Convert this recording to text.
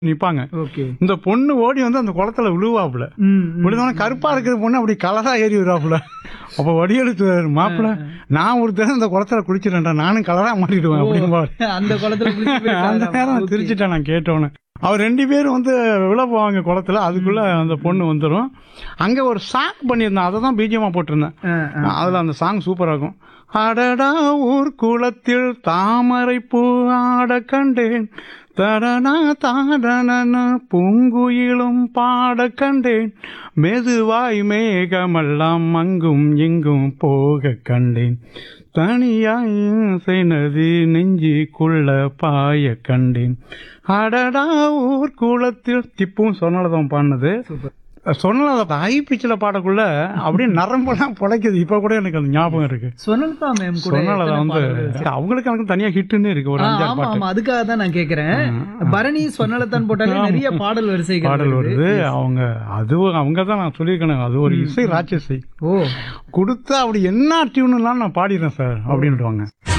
நிப்பாங்க ஓகே இந்த பொண்ணு ஓடி வந்து அந்த குளத்துல விழுவாப்புல ம், ம். விழுந்தோடனே கருப்பா இருக்கிற பொண்ணு அப்படி கலரா ஏறி வருவாப்புல அப்ப வடியெழுத்து மாப்பிள நான் ஒரு தடவை இந்த குளத்துல குளிச்சிட்டேன்டா நானும் கலரா மாட்டிடுவேன் அப்படிம்பாரு அந்த குளத்துல குளிச்சு அந்த போயிருக்காராம். நேரம் Okay. திருச்சிட்டேன் நான் கேட்டோன்னு அவர் ரெண்டு பேரும் வந்து விழ போவாங்க குளத்துல அதுக்குள்ள அந்த பொண்ணு வந்துடும் அங்க ஒரு சாங் பண்ணியிருந்தேன் அதை தான் பீஜியமா போட்டிருந்தேன் ஆ, ஆ. அதுல அந்த சாங் சூப்பரா இருக்கும் அடடா ஊர் குளத்தில் தாமரை பூ ஆட கண்டேன் தடனா தாடன பூங்குயிலும் பாட கண்டேன் மெதுவாய் மேகமெல்லாம் அங்கும் இங்கும் போக கண்டேன் தனியாய் செய்னது நெஞ்சிக்குள்ள பாய கண்டேன் அடடா ஊர் குளத்தில் திப்பும் சொன்னலதான் பாடினது சூப்பர் சொன்னதை ஹை பிச்சில் பாடக்குள்ள அப்படியே நரம்பெல்லாம் புடைக்குது இப்ப கூட எனக்கு அந்த ஞாபகம் இருக்கு சொனல்தா மேம் கூட சொன்னலதை எத்தனை வந்து பாடல்கள் அவங்களுக்கு எனக்கு தனியா ஹிட்டுன்னு இருக்கு ஒரு ஆ, அஞ்சாறு ஆமா பாட்டு ஆமா அதுக்காக தான் நான் கேக்குறேன் பரணி சொன்னலத்தான் போட்டாலே நிறைய பாடல் வரிசைகள் பாடல் வருது அவங்க அது அவங்க தான் நான் சொல்லியிருக்கேன் அது ஒரு இசை ராட்சசி ஓ கொடுத்தா அப்படி என்ன டியூன்லாம் நான் பாடிடுறேன் சார் அப்படின்ட்டுவாங்க